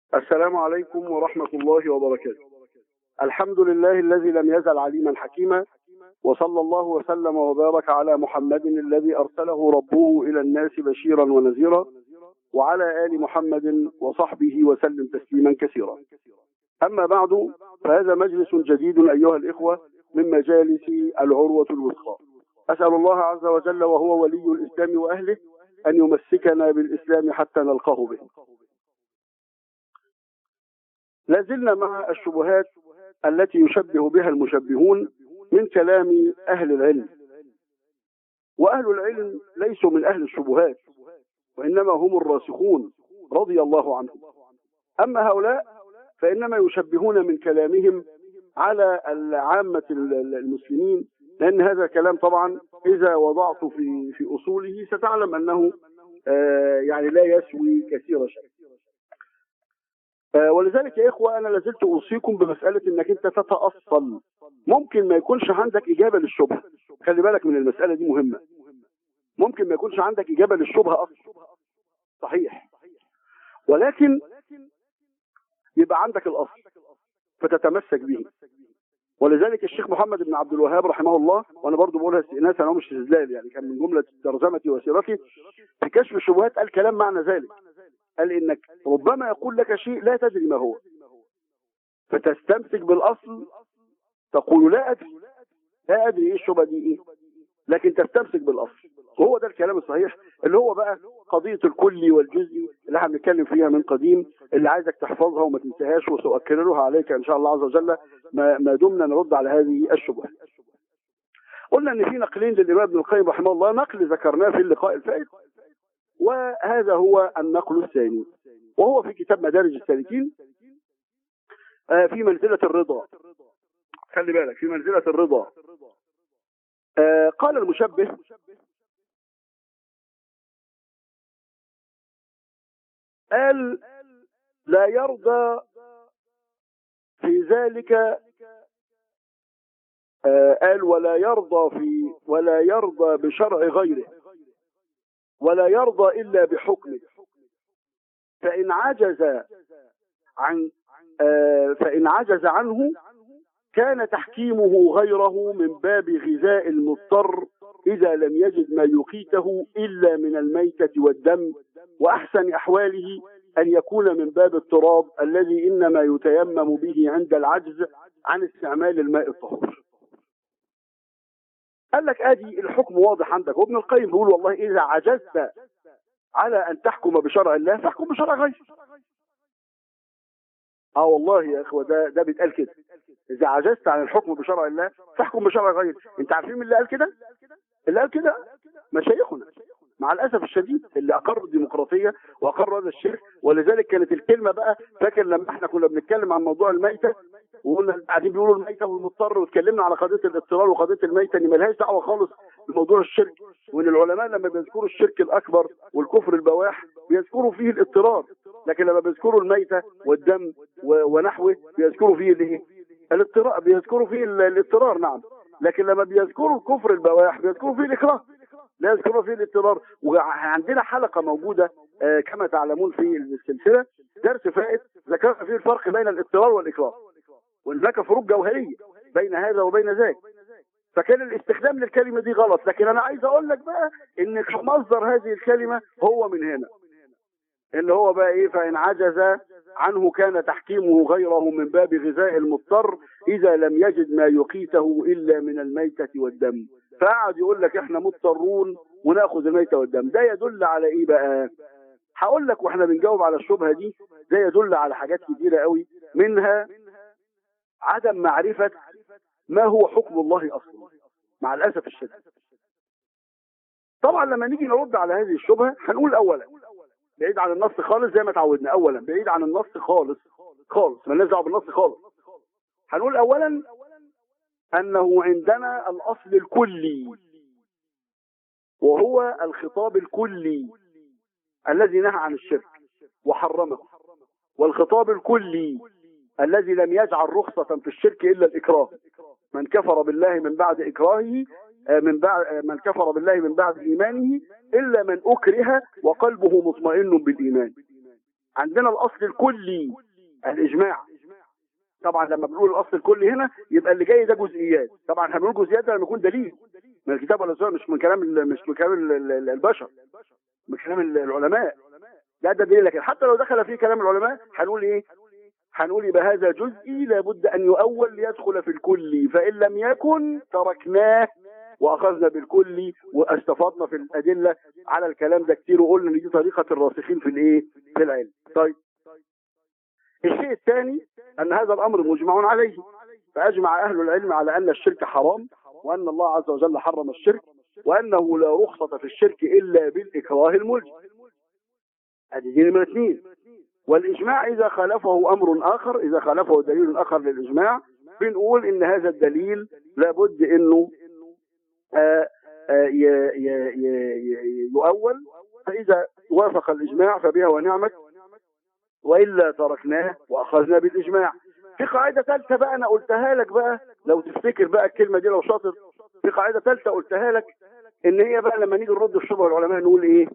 السلام عليكم ورحمة الله وبركاته الحمد لله الذي لم يزل عليما حكيما وصلى الله وسلم وبارك على محمد الذي أرسله ربه إلى الناس بشيرا ونذيرا وعلى آل محمد وصحبه وسلم تسليما كثيرا أما بعد فهذا مجلس جديد أيها الإخوة من مجالس العروة الوثقى أسأل الله عز وجل وهو ولي الإسلام وأهله أن يمسكنا بالإسلام حتى نلقاه به لازلنا مع الشبهات التي يشبه بها المشبهون من كلام أهل العلم وأهل العلم ليسوا من أهل الشبهات وإنما هم الراسخون رضي الله عنهم أما هؤلاء فإنما يشبهون من كلامهم على عامة المسلمين لأن هذا كلام طبعا إذا وضعت في في أصوله ستعلم أنه آه يعني لا يسوي كثير شيء آه ولذلك يا إخوة أنا لازلت أوصيكم بمسألة أنك أنت تتأصل ممكن ما يكونش عندك إجابة للشبهة خلي بالك من المسألة دي مهمة ممكن ما يكونش عندك إجابة للشبهة أصلا صحيح ولكن يبقى عندك الأصل فتتمسك به ولذلك الشيخ محمد بن عبد الوهاب رحمه الله وانا برضو بقولها استئناسا هو مش استدلال يعني كان من جمله ترجمتي وسيرتي في كشف الشبهات قال كلام معنى ذلك قال انك ربما يقول لك شيء لا تدري ما هو فتستمسك بالاصل تقول لا ادري لا ادري ايه الشبهه دي ايه لكن تستمسك بالاصل وهو ده الكلام الصحيح اللي هو بقى قضيه الكلي والجزئي اللي احنا بنتكلم فيها من قديم اللي عايزك تحفظها وما تنساهاش وساكررها عليك ان شاء الله عز وجل ما, ما دمنا نرد على هذه الشبهات. قلنا ان في نقلين للامام ابن القيم رحمه الله نقل ذكرناه في اللقاء الفائت وهذا هو النقل الثاني وهو في كتاب مدارج السالكين في منزله الرضا خلي بالك في منزله الرضا قال المشبه قال لا يرضى في ذلك قال ولا يرضى في ولا يرضى بشرع غيره ولا يرضى الا بحكمه فان عجز عن فان عجز عنه كان تحكيمه غيره من باب غذاء المضطر إذا لم يجد ما يقيته إلا من الميتة والدم وأحسن أحواله أن يكون من باب التراب الذي إنما يتيمم به عند العجز عن استعمال الماء الطهور قال لك ادي الحكم واضح عندك وابن القيم بيقول والله اذا عجزت على ان تحكم بشرع الله فاحكم بشرع غيره اه والله يا اخوه ده ده بيتقال كده اذا عجزت عن الحكم بشرع الله فاحكم بشرع غيره انت عارفين مين اللي قال كده اللي قال كده مشايخنا مع الاسف الشديد اللي اقروا الديمقراطيه واقروا هذا الشرك ولذلك كانت الكلمه بقى فاكر لما احنا كنا بنتكلم عن موضوع الميته وقلنا قاعدين بيقولوا الميته والمضطر واتكلمنا على قضيه الاضطرار وقضيه الميته ان ملهاش دعوه خالص بموضوع الشرك وان العلماء لما بيذكروا الشرك الاكبر والكفر البواح بيذكروا فيه الاضطرار لكن لما بيذكروا الميته والدم ونحوه بيذكروا فيه الايه؟ الاضطرار بيذكروا فيه الاضطرار نعم لكن لما بيذكروا الكفر البواح بيذكروا فيه الاكراه لا يذكروا فيه الاضطرار وعندنا حلقة موجودة آه كما تعلمون في السلسلة درس فائت ذكرنا فيه الفرق بين الاضطرار والإكراه وإن هناك فروق جوهرية بين هذا وبين ذاك فكان الاستخدام للكلمة دي غلط لكن أنا عايز أقول لك بقى إن مصدر هذه الكلمة هو من هنا اللي هو بقى إيه فإن عجز عنه كان تحكيمه غيره من باب غذاء المضطر إذا لم يجد ما يقيته إلا من الميتة والدم فقعد يقول لك احنا مضطرون وناخذ الميتة والدم ده يدل على ايه بقى هقول لك واحنا بنجاوب على الشبهة دي ده يدل على حاجات كتيرة قوي منها عدم معرفة ما هو حكم الله اصلا مع الاسف الشديد طبعا لما نيجي نرد على هذه الشبهة هنقول اولا بعيد عن النص خالص زي ما تعودنا اولا بعيد عن النص خالص خالص ما دعوه بالنص خالص هنقول اولا انه عندنا الاصل الكلي وهو الخطاب الكلي الذي نهى عن الشرك وحرمه والخطاب الكلي الذي لم يجعل رخصة في الشرك إلا الإكراه من كفر بالله من بعد إكراهه من بعد من كفر بالله من بعد إيمانه إلا من أكره وقلبه مطمئن بالإيمان عندنا الاصل الكلي الاجماع طبعا لما بنقول الاصل الكلي هنا يبقى اللي جاي ده جزئيات طبعا احنا بنقول جزئيات ده لما يكون دليل من الكتاب ولا السنه مش من كلام ال- مش من كلام ال- ال- البشر من كلام ال- العلماء ده ده دليل لكن حتى لو دخل فيه كلام العلماء هنقول ايه هنقول يبقى هذا جزئي لابد ان يؤول ليدخل في الكلي فان لم يكن تركناه واخذنا بالكلي واستفدنا في الادله على الكلام ده كتير وقلنا ان دي طريقه الراسخين في الايه في العلم طيب الشيء الثاني ان هذا الامر مجمع عليه فاجمع اهل العلم على ان الشرك حرام وان الله عز وجل حرم الشرك وانه لا رخصه في الشرك الا بالاكراه الملجم ادي دي نمره اثنين والاجماع اذا خالفه امر اخر اذا خالفه دليل اخر للاجماع بنقول ان هذا الدليل لابد انه آه، آه، ي- ي- ي- ي- يؤول فاذا وافق الاجماع فبها ونعمت والا تركناه واخذنا بالاجماع في قاعده ثالثه بقى انا قلتها لك بقى لو تفتكر بقى الكلمه دي لو شاطر في قاعده ثالثه قلتها لك ان هي بقى لما نيجي نرد الشبهه العلماء نقول ايه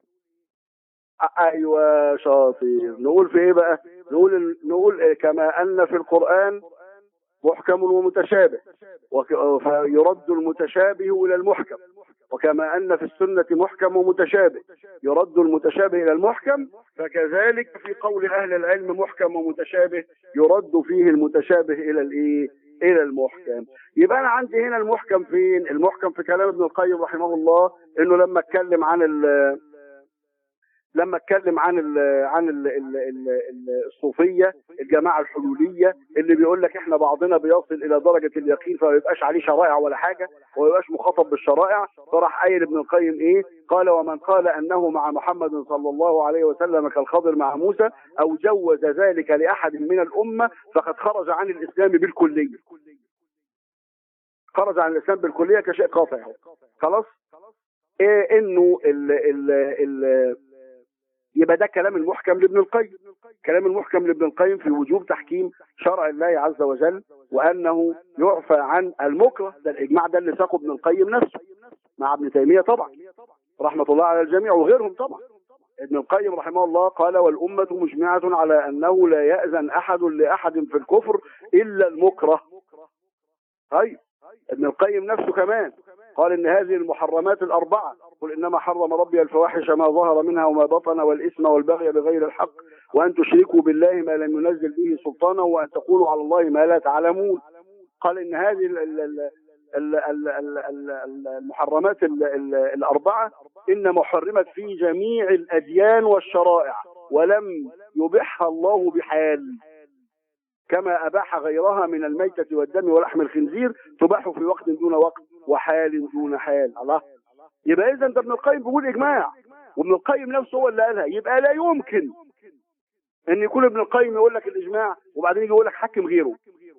آه، ايوه شاطر نقول في ايه بقى نقول نقول إيه؟ كما ان في القران محكم ومتشابه وك- فيرد المتشابه الى المحكم وكما ان في السنه محكم ومتشابه يرد المتشابه الى المحكم فكذلك في قول اهل العلم محكم ومتشابه يرد فيه المتشابه الى الايه الى المحكم يبقى انا عندي هنا المحكم فين المحكم في كلام ابن القيم رحمه الله انه لما اتكلم عن ال لما اتكلم عن ال عن ال ال ال ال الصوفيه الجماعه الحلوليه اللي بيقول لك احنا بعضنا بيصل الى درجه اليقين فما يبقاش عليه شرائع ولا حاجه وما يبقاش مخاطب بالشرائع فراح قايل ابن القيم ايه؟ قال ومن قال انه مع محمد صلى الله عليه وسلم كالخضر مع موسى او جوز ذلك لاحد من الامه فقد خرج عن الاسلام بالكليه. خرج عن الاسلام بالكليه كشيء قاطع أهو. خلاص؟ إيه انه ال ال ال يبقى ده كلام المحكم لابن القيم كلام المحكم لابن القيم في وجوب تحكيم شرع الله عز وجل وانه يعفى عن المكره ده الاجماع ده اللي ساقه ابن القيم نفسه مع ابن تيميه طبعا رحمه الله على الجميع وغيرهم طبعا ابن القيم رحمه الله قال والأمة مجمعة على أنه لا يأذن أحد لأحد في الكفر إلا المكره طيب ابن القيم نفسه كمان قال ان هذه المحرمات الاربعه قل انما حرم ربي الفواحش ما ظهر منها وما بطن والاثم والبغي بغير الحق وان تشركوا بالله ما لم ينزل به سلطانا وان تقولوا على الله ما لا تعلمون قال ان هذه ال- ال- ال- ال- ال- ال- ال- ال- المحرمات ال- ال- الاربعه انما حرمت في جميع الاديان والشرائع ولم يبحها الله بحال كما أباح غيرها من الميتة والدم ولحم الخنزير تباح في وقت دون وقت وحال دون حال الله يبقى إذا ده ابن القيم بيقول إجماع وابن القيم نفسه هو اللي قالها يبقى لا يمكن أن يكون ابن القيم يقول لك الإجماع وبعدين يجي يقول لك حكم غيره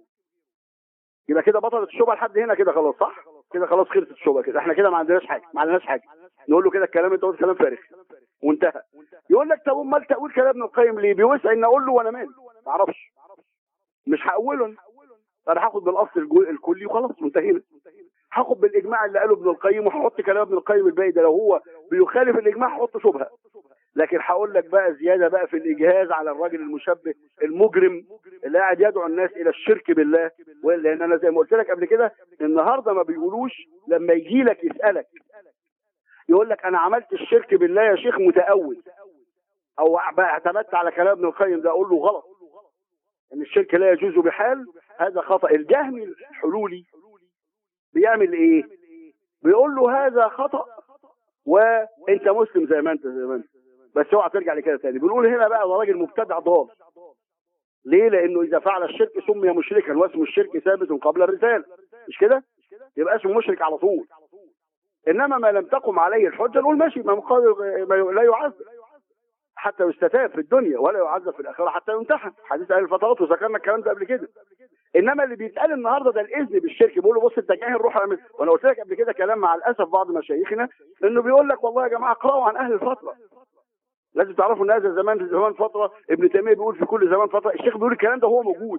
يبقى كده بطلت الشبهه لحد هنا كده خلاص صح؟ كده خلاص خلصت الشبهه كده احنا كده ما عندناش حاجه ما عندناش حاجه نقول له كده الكلام انت قلت كلام فارغ وانتهى يقول لك طب امال تقول كلام ابن القيم ليه؟ بيوسع ان اقول له وانا مالي ما اعرفش مش هقوله أنا. انا هاخد بالاصل الجو- الكلي وخلاص منتهينا هاخد بالاجماع اللي قاله ابن القيم وهحط كلام ابن القيم الباقي ده لو هو بيخالف الاجماع هحط شبهه لكن هقول لك بقى زياده بقى في الاجهاز على الراجل المشبه المجرم اللي قاعد يدعو الناس الى الشرك بالله لان انا زي ما قلت لك قبل كده النهارده ما بيقولوش لما يجي لك يسالك يقول لك انا عملت الشرك بالله يا شيخ متأول او بقى اعتمدت على كلام ابن القيم ده اقول له غلط ان الشرك لا يجوز بحال هذا خطأ الجهمي الحلولي بيعمل ايه بيقول له هذا خطأ وانت مسلم زي ما انت زي ما انت بس اوعى ترجع لكده تاني بنقول هنا بقى ده راجل مبتدع ضال ليه لانه اذا فعل الشرك سمي مشركا واسم الشرك ثابت قبل الرساله مش كده يبقى اسمه مشرك على طول انما ما لم تقم عليه الحجه نقول ماشي ما مقابل ما لا يعذب حتى يستتاب في الدنيا ولا يعذب في الاخره حتى يمتحن حديث اهل الفترات وذكرنا الكلام ده قبل كده انما اللي بيتقال النهارده ده الاذن بالشرك بيقول له بص انت جاهل روح اعمل وانا قلت لك قبل كده كلام مع الاسف بعض مشايخنا انه بيقول لك والله يا جماعه اقراوا عن اهل الفتره لازم تعرفوا ان هذا زمان زمان فتره ابن تيميه بيقول في كل زمان فتره الشيخ بيقول الكلام ده وهو موجود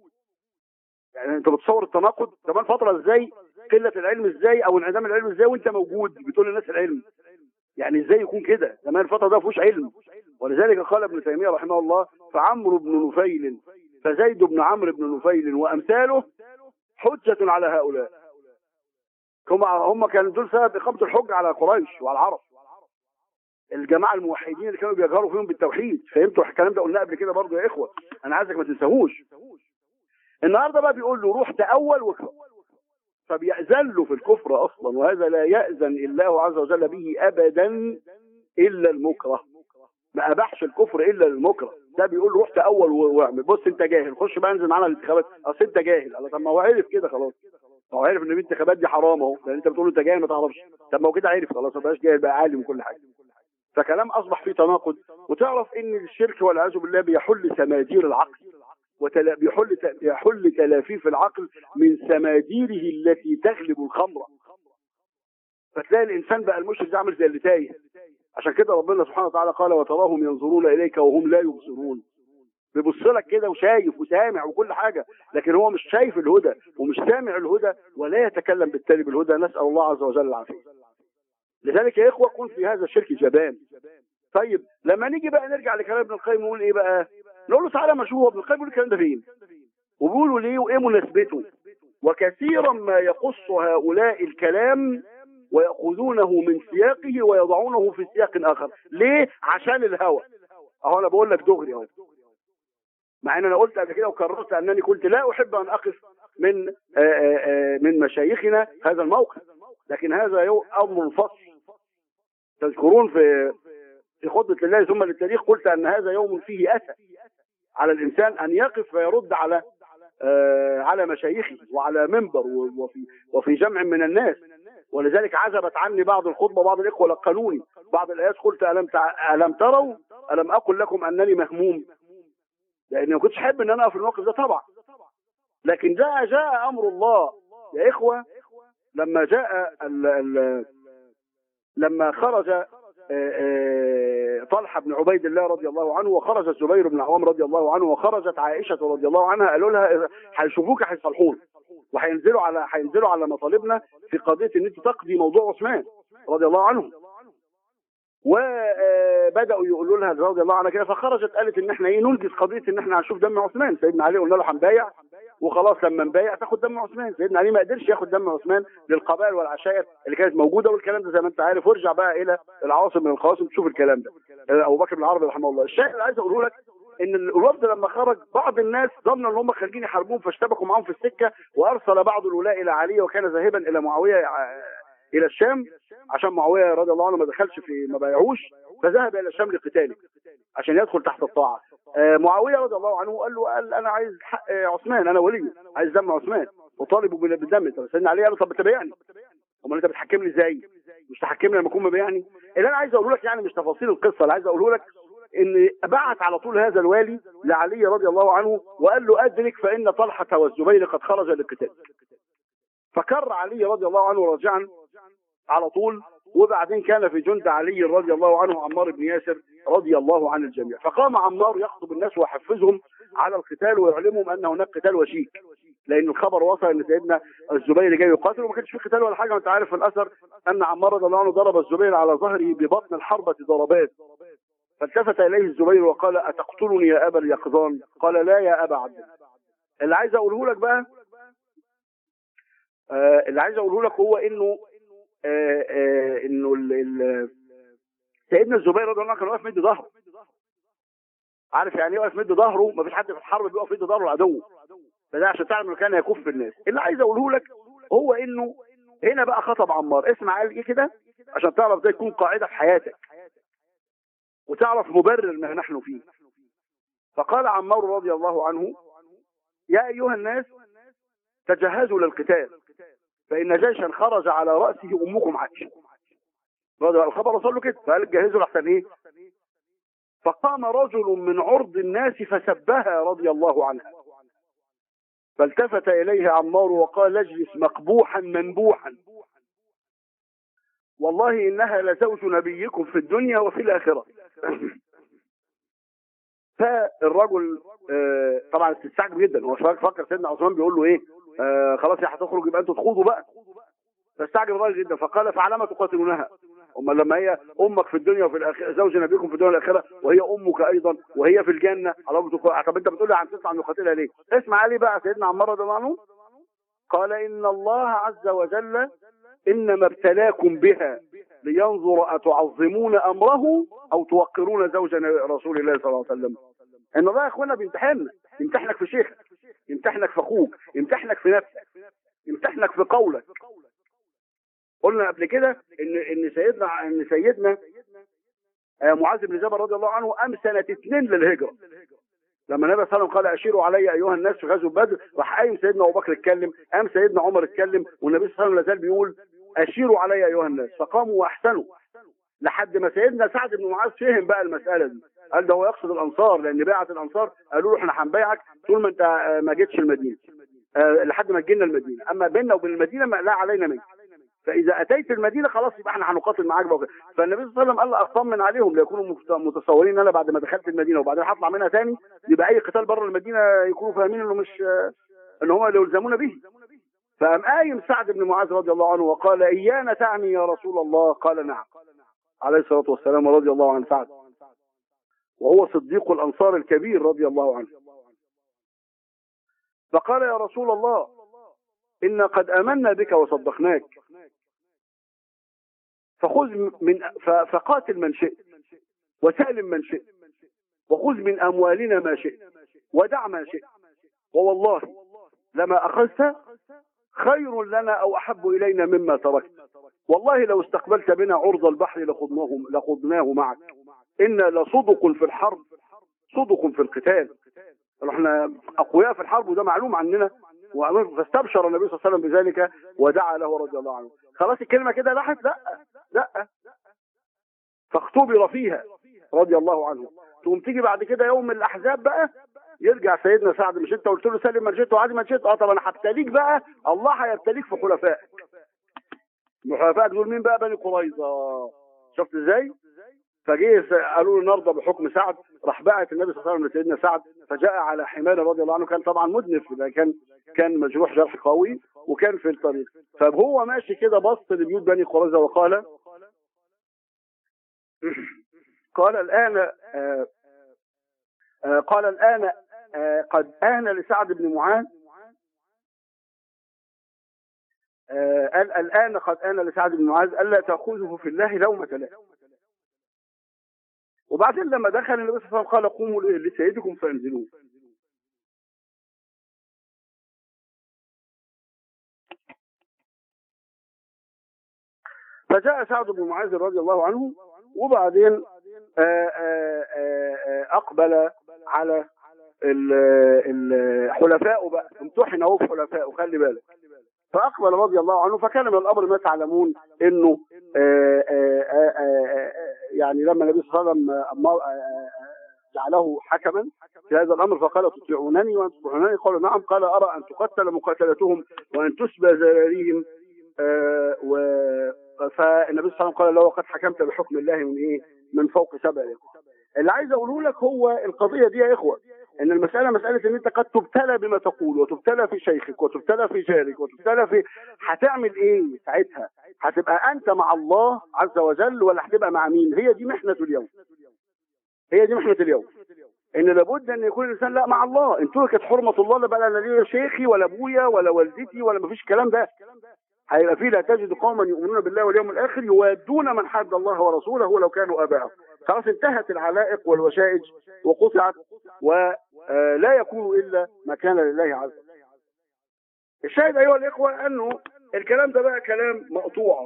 يعني انت بتصور التناقض زمان فتره ازاي قله العلم ازاي او انعدام العلم ازاي وانت موجود بتقول للناس العلم يعني ازاي يكون كده زمان الفتره ده ما فيهوش علم ولذلك قال ابن تيميه رحمه الله فعمرو بن نفيل فزيد بن عمرو بن نفيل وامثاله حجه على هؤلاء هم هم كانوا دول سبب اقامه الحجه على قريش وعلى العرب الجماعه الموحدين اللي كانوا بيجهروا فيهم بالتوحيد فهمتوا الكلام ده قلناه قبل كده برضه يا اخوه انا عايزك ما تنساهوش النهارده بقى بيقول له روح تاول واقرا فبيأذن له في الكفر اصلا وهذا لا يأذن الله عز وجل به ابدا الا المكره ما اباحش الكفر الا للمكره ده بيقول له روح تاول واعمل بص انت جاهل خش بقى انزل معانا الانتخابات اصل انت جاهل قال طب ما هو عرف كده خلاص ما هو عرف ان الانتخابات دي حرام اهو لان انت بتقول له انت جاهل ما تعرفش طب ما هو كده عرف خلاص ما بقاش جاهل بقى عالم وكل حاجه فكلام اصبح فيه تناقض وتعرف ان الشرك والعياذ بالله بيحل سمادير العقل وتلا بيحل بيحل تلافيف العقل من سماديره التي تغلب الخمره فتلاقي الانسان بقى المشرك ده عامل زي اللي تايه عشان كده ربنا سبحانه وتعالى قال وتراهم ينظرون اليك وهم لا يبصرون بيبص لك كده وشايف وسامع وكل حاجه لكن هو مش شايف الهدى ومش سامع الهدى ولا يتكلم بالتالي بالهدى نسال الله عز وجل العافيه لذلك يا اخوه كن في هذا الشرك جبان طيب لما نيجي بقى نرجع لكلام ابن القيم نقول ايه بقى نقول له تعالى ما شوف ابن القيم بيقول الكلام ده فين وبيقولوا ليه وايه مناسبته وكثيرا ما يقص هؤلاء الكلام ويأخذونه من سياقه ويضعونه في سياق آخر ليه؟ عشان الهوى اهو انا بقول لك دغري اهو مع ان انا قلت قبل كده وكررت انني كنت لا احب ان اقف من آآ آآ من مشايخنا هذا الموقف لكن هذا امر فصل تذكرون في في خطبه لله ثم للتاريخ قلت ان هذا يوم فيه اسى على الانسان ان يقف ويرد على على مشايخه وعلى منبر وفي وفي جمع من الناس ولذلك عزبت عني بعض الخطبه بعض الاخوه لقنوني بعض الايات قلت الم تع... الم تروا الم اقل لكم انني مهموم لاني ما كنتش احب ان انا اقف في الموقف ده طبعا لكن جاء جاء امر الله يا اخوه لما جاء ال ال لما خرج طلحه بن عبيد الله رضي الله عنه وخرج الزبير بن عوام رضي الله عنه وخرجت عائشه رضي الله عنها قالوا لها هيشوفوك هيصلحون وهينزلوا على هينزلوا على مطالبنا في قضيه ان انت تقضي موضوع عثمان رضي الله عنه وبداوا يقولوا لها رضي الله عنها كده فخرجت قالت ان احنا ايه ننجز قضيه ان احنا هنشوف دم عثمان سيدنا علي قلنا له هنبايع وخلاص لما نبايع تاخد دم عثمان سيدنا علي ما قدرش ياخد دم عثمان للقبائل والعشائر اللي كانت موجوده والكلام ده زي ما انت عارف وارجع بقى الى العواصم من الخواصم تشوف الكلام ده ابو بكر بن العربي رحمه الله الشاهد اللي عايز اقوله لك ان الوفد لما خرج بعض الناس ظنوا ان هم خارجين يحاربوهم فاشتبكوا معاهم في السكه وارسل بعض الولاء الى علي وكان ذاهبا الى معاويه الى الشام عشان معاويه رضي الله عنه ما دخلش في ما بايعوش فذهب الى الشام لقتاله عشان يدخل تحت الطاعه آه معاويه رضي الله عنه قال له قال انا عايز حق عثمان انا ولي عايز دم عثمان وطالبه بالدم طب سيدنا علي قال له طب تبايعني امال انت بتحكمني ازاي مش تحكمني لما اكون مبايعني اللي انا عايز اقوله لك يعني مش تفاصيل القصه اللي عايز اقوله لك ان بعت على طول هذا الوالي لعلي رضي الله عنه وقال له ادرك فان طلحه والزبير قد خرج للقتال فكر علي رضي الله عنه راجعا على طول وبعدين كان في جند علي رضي الله عنه عمار بن ياسر رضي الله عن الجميع فقام عمار يخطب الناس ويحفزهم على القتال ويعلمهم ان هناك قتال وشيك لان الخبر وصل ان سيدنا الزبير جاي يقاتل وما كانش في قتال ولا حاجه وانت عارف في الاثر ان عمار رضي الله عنه ضرب الزبير على ظهره ببطن الحربه ضربات فالتفت اليه الزبير وقال اتقتلني يا ابا اليقظان قال لا يا ابا عبد اللي عايز اقوله لك بقى آه اللي عايز اقوله لك هو انه آه آه انه ال ال سيدنا الزبير رضي الله عنه كان واقف مد ظهره عارف يعني ايه واقف مد ظهره ما فيش حد في الحرب بيقف مد ظهره العدو فده عشان تعلم انه كان يكف الناس اللي عايز اقوله لك هو انه هنا بقى خطب عمار اسمع قال ايه كده عشان تعرف ده يكون قاعده في حياتك وتعرف مبرر ما نحن فيه فقال عمار رضي الله عنه يا ايها الناس تجهزوا للقتال فإن جيشا خرج على رأسه أمكم عائشة الخبر وصل له كده فقال جهزوا لحسن إيه فقام رجل من عرض الناس فسبها رضي الله عنها فالتفت إليه عمار وقال اجلس مقبوحا منبوحا والله إنها لزوج نبيكم في الدنيا وفي الآخرة فالرجل آه طبعا استستعجب جدا هو فكر سيدنا عثمان بيقول له ايه آه خلاص يا هتخرج يبقى انتوا تخوضوا بقى فاستعجب الراجل جدا فقال فعلى ما تقاتلونها أما لما هي أمك في الدنيا وفي الآخرة زوج نبيكم في الدنيا والآخرة وهي أمك أيضا وهي في الجنة على طب أنت بتقول لي عن تسعة نقاتلها ليه؟ اسمع علي بقى سيدنا عمار رضي الله عنه قال إن الله عز وجل إنما ابتلاكم بها لينظر أتعظمون أمره أو توقرون زوج رسول الله صلى الله عليه وسلم إن الله يا إخوانا بيمتحننا يمتحنك في شيخك يمتحنك في أخوك يمتحنك في نفسك يمتحنك في قولك قلنا قبل كده ان ان سيدنا ان سيدنا آه، معاذ بن جبل رضي الله عنه قام سنه اثنين للهجره لما النبي صلى الله عليه وسلم قال اشيروا علي ايها الناس في غزوه بدر راح قايم سيدنا ابو بكر اتكلم قام سيدنا عمر اتكلم والنبي صلى الله عليه وسلم لازال بيقول اشيروا علي ايها الناس فقاموا واحسنوا لحد ما سيدنا سعد بن معاذ فهم بقى المساله دي قال ده هو يقصد الانصار لان بيعه الانصار قالوا له احنا هنبيعك طول ما انت آه، ما جيتش المدينه آه، لحد ما تجينا المدينه اما بيننا وبين المدينه ما لا علينا منك فاذا اتيت المدينه خلاص يبقى احنا هنقاتل معاك بقى فالنبي صلى الله عليه وسلم قال له اطمن عليهم ليكونوا مت- متصورين ان انا بعد ما دخلت المدينه وبعدين هطلع منها تاني يبقى اي قتال بره المدينه يكونوا فاهمين انه مش آه، ان هم اللي يلزمون به فقام قايم سعد بن معاذ رضي الله عنه وقال ايانا تعني يا رسول الله قال نعم عليه الصلاه والسلام رضي الله عن سعد وهو صديق الانصار الكبير رضي الله عنه فقال يا رسول الله إنا قد آمنا بك وصدقناك فخذ من ف- فقاتل من شئت وسالم من شئت وخذ من أموالنا ما شئت ودع ما شئت ووالله لما أخذت خير لنا أو أحب إلينا مما تركت والله لو استقبلت بنا عرض البحر لخضناه لخضناه معك إنا لصدق في الحرب صدق في القتال احنا أقوياء في الحرب وده معلوم عننا وأمر- فاستبشر النبي صلى الله عليه وسلم بذلك ودعا له رضي الله عنه خلاص الكلمة كده راحت لا لا فاختبر فيها رضي الله عنه تقوم تيجي بعد كده يوم الأحزاب بقى يرجع سيدنا سعد مش انت قلت له سلم من شئت وعادي من شئت اه طب انا هبتليك بقى الله هيبتليك في خلفائك حلفائك دول مين بقى بني قريظه شفت ازاي فجه س- قالوا له نرضى بحكم سعد راح بعت النبي صلى الله عليه وسلم لسيدنا سعد فجاء على حمار رضي الله عنه كان طبعا مدنف ده كان كان مجروح جرح قوي وكان في الطريق فهو ماشي كده بص لبيوت بني قريظه وقال قال الان آه آه قال الان آه قد آن لسعد بن معاذ آه قال الآن قد آن لسعد بن معاذ ألا تأخذه في الله لومة لائم وبعدين لما دخل النبي صلى الله عليه وسلم قال قوموا لسيدكم فانزلوه فجاء سعد بن معاذ رضي الله عنه وبعدين آآ آآ أقبل على الحلفاء بقى امتحن اهو بحلفائه خلي بالك فاقبل رضي الله عنه فكان من الامر ما تعلمون انه آآ آآ آآ يعني لما النبي صلى الله عليه وسلم جعله حكما في هذا الامر فقال تطيعونني وان تطيعونني قالوا نعم قال ارى ان تقتل مقاتلتهم وان تسبى زراريهم و فالنبي صلى الله عليه وسلم قال له قد حكمت بحكم الله من ايه من فوق سبع لقاء اللي عايز اقوله لك هو القضيه دي يا اخوه ان المساله مساله ان انت قد تبتلى بما تقول وتبتلى في شيخك وتبتلى في جارك وتبتلى في هتعمل ايه ساعتها هتبقى انت مع الله عز وجل ولا هتبقى مع مين هي دي محنه اليوم هي دي محنه اليوم ان لابد ان يكون الانسان لا مع الله انتهكت حرمه الله لا بقى لا ليا شيخي ولا ابويا ولا والدتي ولا مفيش الكلام ده هيبقى فيه لا تجد قوما يؤمنون بالله واليوم الاخر يوادون من حد الله ورسوله ولو كانوا اباءهم خلاص انتهت العلائق والوشائج وقطعت ولا يكون الا ما كان لله عز وجل الشاهد ايها الاخوه انه الكلام ده بقى كلام مقطوع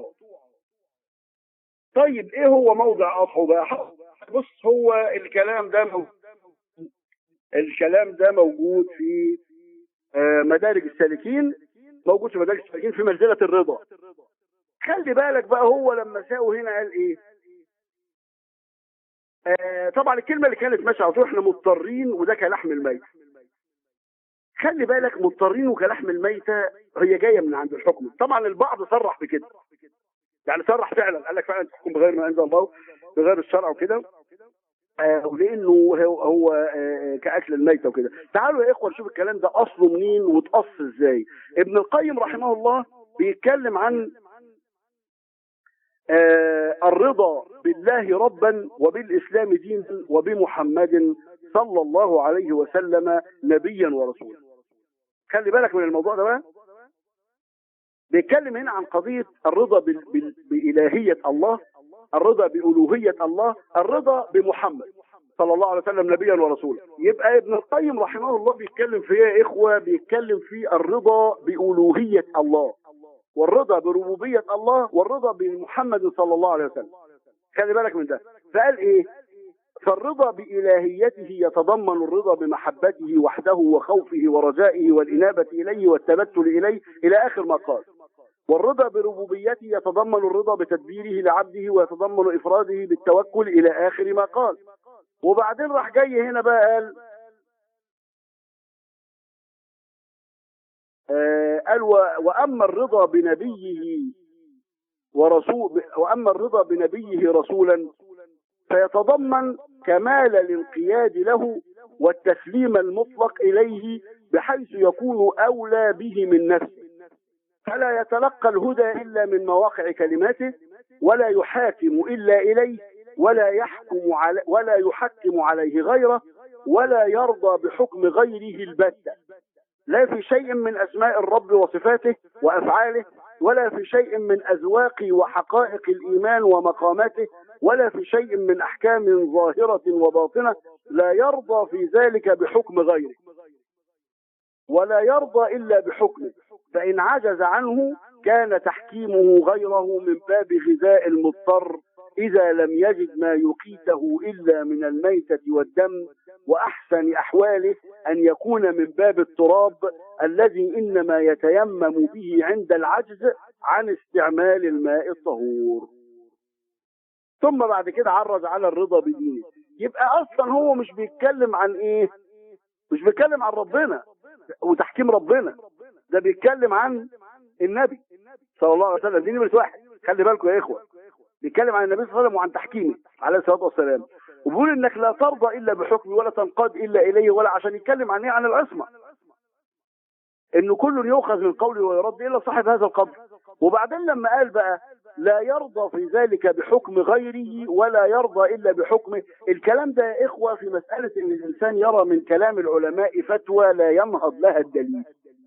طيب ايه هو موضع قطعه بقى بص هو الكلام ده موجود الكلام ده موجود في مدارج السالكين موجود في مدارج السالكين في منزله الرضا خلي بالك بقى هو لما ساقوا هنا قال ايه آه طبعا الكلمة اللي كانت ماشية على طول احنا مضطرين وده كلحم الميت خلي بالك مضطرين وكلحم الميتة هي جاية من عند الحكم طبعا البعض صرح بكده يعني صرح فعلا قال لك فعلا تحكم بغير ما انزل الله بغير الشرع وكده آه ولانه هو, هو آه كاكل الميتة وكده تعالوا يا اخوه نشوف الكلام ده اصله منين وتقص ازاي ابن القيم رحمه الله بيتكلم عن آه الرضا بالله ربا وبالإسلام دينا وبمحمد صلى الله عليه وسلم نبيا ورسولا خلي بالك من الموضوع ده بقى بيتكلم هنا عن قضية الرضا بال... بال... بإلهية الله الرضا بألوهية الله الرضا بمحمد صلى الله عليه وسلم نبيا ورسولا يبقى ابن القيم رحمه الله بيتكلم في ايه يا اخوه بيتكلم في الرضا بألوهية الله والرضا بربوبية الله والرضا بمحمد صلى الله عليه وسلم خلي بالك من ده فقال ايه فالرضا بإلهيته يتضمن الرضا بمحبته وحده وخوفه ورجائه والإنابة إليه والتبتل إليه إلى آخر ما قال والرضا بربوبيته يتضمن الرضا بتدبيره لعبده ويتضمن إفراده بالتوكل إلى آخر ما قال وبعدين راح جاي هنا بقى قال آه قال وأما الرضا بنبيه ورسول وأما الرضا بنبيه رسولا فيتضمن كمال الانقياد له والتسليم المطلق إليه بحيث يكون أولى به من نفسه فلا يتلقى الهدى إلا من مواقع كلماته ولا يحاكم إلا إليه ولا يحكم علي ولا يحكم عليه غيره ولا يرضى بحكم غيره البتة لا في شيء من أسماء الرب وصفاته وأفعاله ولا في شيء من أذواق وحقائق الإيمان ومقاماته ولا في شيء من أحكام ظاهرة وباطنة لا يرضى في ذلك بحكم غيره ولا يرضى إلا بحكمه فإن عجز عنه كان تحكيمه غيره من باب غذاء المضطر إذا لم يجد ما يقيته إلا من الميتة والدم وأحسن أحواله أن يكون من باب التراب الذي إنما يتيمم به عند العجز عن استعمال الماء الطهور ثم بعد كده عرض على الرضا بدينه يبقى أصلا هو مش بيتكلم عن إيه مش بيتكلم عن ربنا وتحكيم ربنا ده بيتكلم عن النبي صلى الله عليه وسلم دي نمرة واحد خلي بالكم يا إخوة بيتكلم عن النبي صلى الله عليه وسلم وعن تحكيمه عليه الصلاه والسلام وبيقول انك لا ترضى الا بحكمي ولا تنقاد الا اليه ولا عشان يتكلم عن ايه عن العصمه انه كل يؤخذ من قولي ويرد الا صاحب هذا القبر وبعدين لما قال بقى لا يرضى في ذلك بحكم غيره ولا يرضى الا بحكمه الكلام ده يا اخوه في مساله ان الانسان يرى من كلام العلماء فتوى لا ينهض لها الدليل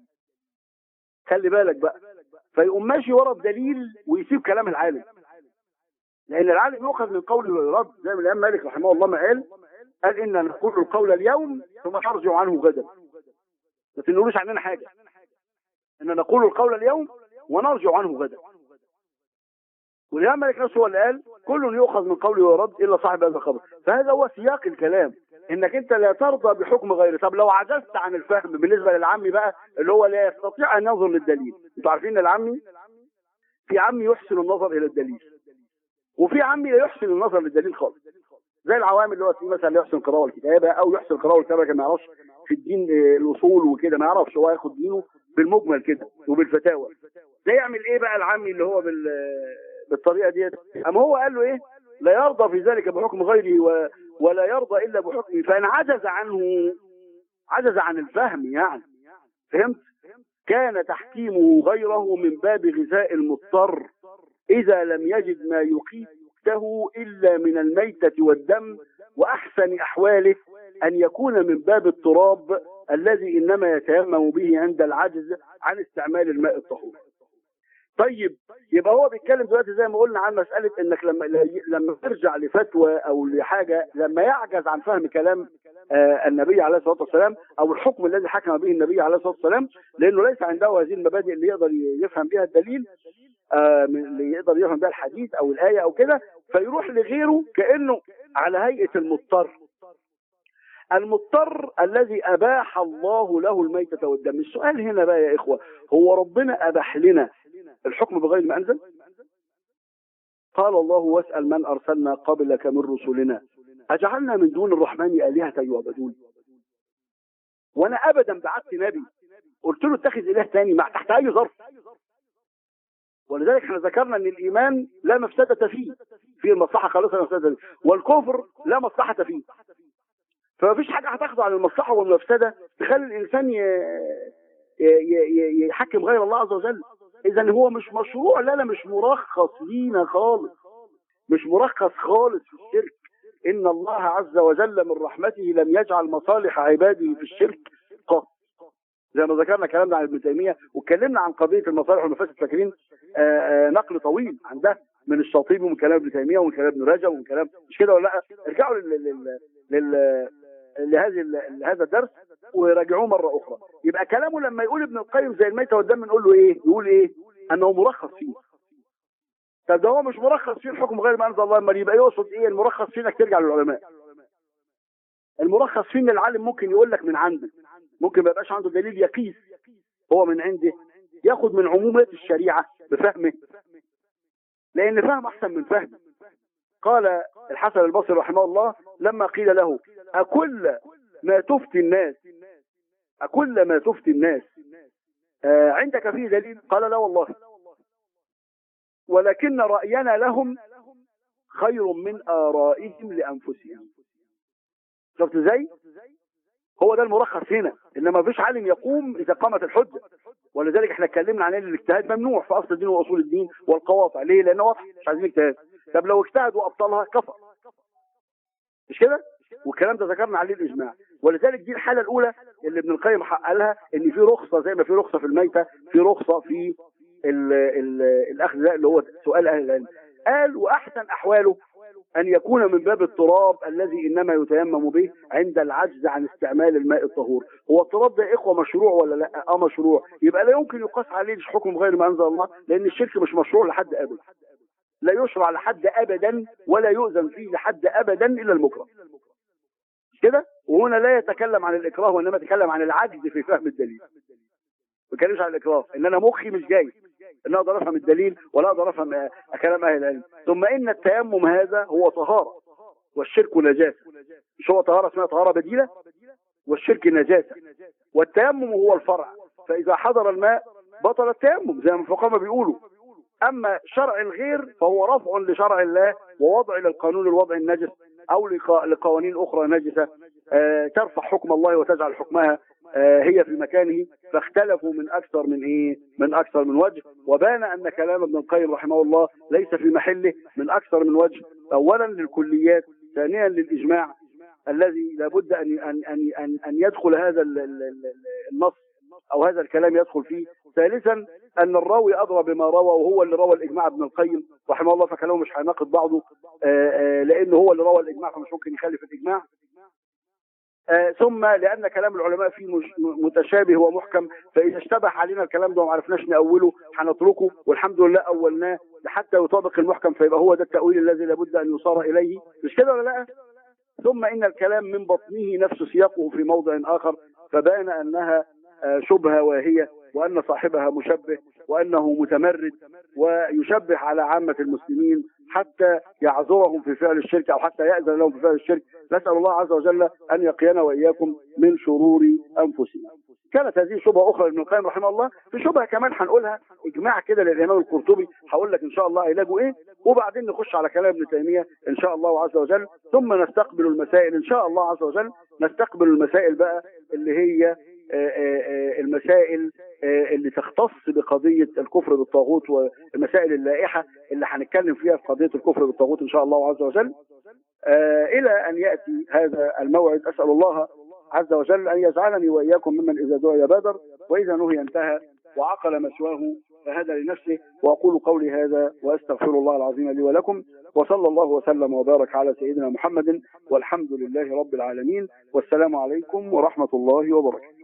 خلي بالك بقى فيقوم ماشي ورا الدليل ويسيب كلام العالم لان العالم يؤخذ من قوله ويرد زي ما الامام مالك رحمه الله ما قال قال ان نقول القول اليوم ثم نرجع عنه غدا ما تنقولوش عننا حاجه ان نقول القول اليوم ونرجع عنه غدا والامام مالك نفسه هو اللي قال كل يؤخذ من قوله ويرد الا صاحب هذا الخبر فهذا هو سياق الكلام انك انت لا ترضى بحكم غيره طب لو عجزت عن الفهم بالنسبه للعمي بقى اللي هو لا يستطيع ان ينظر للدليل انتوا عارفين العمي في عمي يحسن النظر الى الدليل وفي عمي لا يحسن النظر للدليل خالص زي العوام اللي هو في مثلا لا يحسن القراءه والكتابه او يحسن القراءه والكتابه ما يعرفش في الدين الاصول وكده ما يعرفش هو ياخد دينه بالمجمل كده وبالفتاوى ده يعمل ايه بقى العمي اللي هو بال بالطريقه ديت اما هو قال له ايه لا يرضى في ذلك بحكم غيره و... ولا يرضى الا بحكمه فان عجز عنه عجز عن الفهم يعني فهمت كان تحكيمه غيره من باب غذاء المضطر إذا لم يجد ما يقيته إلا من الميتة والدم وأحسن أحواله أن يكون من باب التراب الذي إنما يتيمم به عند العجز عن استعمال الماء الطهور طيب يبقى هو بيتكلم دلوقتي زي ما قلنا عن مسألة انك لما لما ترجع لفتوى او لحاجة لما يعجز عن فهم كلام آه النبي عليه الصلاة والسلام او الحكم الذي حكم به النبي عليه الصلاة والسلام لانه ليس عنده هذه المبادئ اللي يقدر يفهم بها الدليل آه اللي يقدر يفهم بها الحديث او الآية او كده فيروح لغيره كأنه على هيئة المضطر المضطر الذي أباح الله له الميتة والدم السؤال هنا بقى يا إخوة هو ربنا أباح لنا الحكم بغير ما أنزل قال الله واسأل من أرسلنا قبلك من رسلنا أجعلنا من دون الرحمن آلهة يعبدون وأنا أبدا بعثت نبي قلت له اتخذ إله تاني مع تحت أي ظرف ولذلك احنا ذكرنا ان الايمان لا مفسدة فيه فيه المصلحة خالصة لا مفسدة فيه والكفر لا مصلحة فيه فمفيش حاجة هتاخده عن المصلحة والمفسدة تخلي الإنسان ي... ي... ي... يحكم غير الله عز وجل اذا هو مش مشروع لا لا مش مرخص لينا خالص مش مرخص خالص في الشرك ان الله عز وجل من رحمته لم يجعل مصالح عباده في الشرك قط زي ما ذكرنا كلامنا عن ابن تيميه واتكلمنا عن قضيه المصالح والمفاسد فاكرين آه، آه، نقل طويل عن ده من الشاطبي ومن كلام ابن تيميه ومن كلام ابن رجب ومن كلام مش كده ولا لا ارجعوا لل لل لل لهذه لهذا الدرس وراجعوه مره اخرى يبقى كلامه لما يقول ابن القيم زي الميته والدم نقول له ايه يقول ايه انه مرخص فيه طب ده هو مش مرخص فيه الحكم غير ما انزل الله امال يبقى يقصد ايه المرخص فيه انك ترجع للعلماء المرخص فيه ان العالم ممكن يقول لك من عنده ممكن ما يبقاش عنده دليل يقيس هو من عنده ياخد من عمومات الشريعه بفهمه لان فهم احسن من فهم قال الحسن البصري رحمه الله لما قيل له أكل ما تفتي الناس أكل ما تفتي الناس آه عندك فيه دليل قال لا والله ولكن رأينا لهم خير من آرائهم لأنفسهم شفت ازاي هو ده المرخص هنا انما مفيش عالم يقوم اذا قامت الحجه ولذلك احنا اتكلمنا عن ان الاجتهاد ممنوع في اصل الدين واصول الدين والقواطع ليه لانه واضح مش عايزين اجتهاد طب لو اجتهد وابطلها كفر مش كده والكلام ده ذكرنا عليه الاجماع ولذلك دي الحاله الاولى اللي ابن القيم قالها ان في رخصه زي ما في رخصه في الميته في رخصه في ال ال الاخذ ده اللي هو سؤال اهل العلم قال واحسن احواله ان يكون من باب التراب الذي انما يتيمم به عند العجز عن استعمال الماء الطهور هو التراب ده يا اخوه مشروع ولا لا اه مشروع يبقى لا يمكن يقاس عليه حكم غير ما انزل الله لان الشرك مش مشروع لحد ابدا لا يشرع لحد ابدا ولا يؤذن فيه لحد ابدا الا المكره كده وهنا لا يتكلم عن الاكراه وانما يتكلم عن العجز في فهم الدليل ما بيتكلمش عن الاكراه ان انا مخي مش جاي ان اقدر افهم الدليل ولا اقدر افهم آه، كلام اهل العلم ثم ان التيمم هذا هو طهاره والشرك نجاسه مش هو طهاره اسمها طهاره بديله والشرك نجاسه والتيمم هو الفرع فاذا حضر الماء بطل التيمم زي ما الفقهاء بيقولوا اما شرع الغير فهو رفع لشرع الله ووضع للقانون الوضع النجس او لقوانين اخرى نجسه آه ترفع حكم الله وتجعل حكمها آه هي في مكانه فاختلفوا من اكثر من ايه من اكثر من وجه وبان ان كلام ابن القيم رحمه الله ليس في محله من اكثر من وجه اولا للكليات ثانيا للاجماع الذي لابد ان ان ان ان يدخل هذا النص او هذا الكلام يدخل فيه ثالثا ان الراوي ادرى بما روى وهو اللي روى الاجماع ابن القيم رحمه الله فكلامه مش هيناقض بعضه آه، آه، لانه هو اللي روى الاجماع فمش ممكن يخالف الاجماع آه ثم لان كلام العلماء فيه متشابه ومحكم فاذا اشتبه علينا الكلام ده وما عرفناش ناوله هنتركه والحمد لله اولناه حتى يطابق المحكم فيبقى هو ده التاويل الذي لابد ان يصار اليه مش كده ولا لا ثم ان الكلام من بطنه نفس سياقه في موضع اخر فبان انها آه، شبهه واهيه وأن صاحبها مشبه وأنه متمرد ويشبه على عامة المسلمين حتى يعذرهم في فعل الشرك أو حتى يأذن لهم في فعل الشرك نسأل الله عز وجل أن يقينا وإياكم من شرور أنفسنا كانت هذه شبهة أخرى لابن القيم رحمه الله في شبهة كمان هنقولها إجماع كده للإمام القرطبي هقول لك إن شاء الله علاجه إيه وبعدين نخش على كلام ابن تيمية إن شاء الله عز وجل ثم نستقبل المسائل إن شاء الله عز وجل نستقبل المسائل بقى اللي هي آه، آه، آه، المسائل اللي تختص بقضية الكفر بالطاغوت والمسائل اللائحة اللي هنتكلم فيها في قضية الكفر بالطاغوت إن شاء الله عز وجل إلى أن يأتي هذا الموعد أسأل الله عز وجل أن يجعلني وإياكم ممن إذا دعي بدر وإذا نهي انتهى وعقل مسواه فهذا لنفسه وأقول قولي هذا وأستغفر الله العظيم لي ولكم وصلى الله وسلم وبارك على سيدنا محمد والحمد لله رب العالمين والسلام عليكم ورحمة الله وبركاته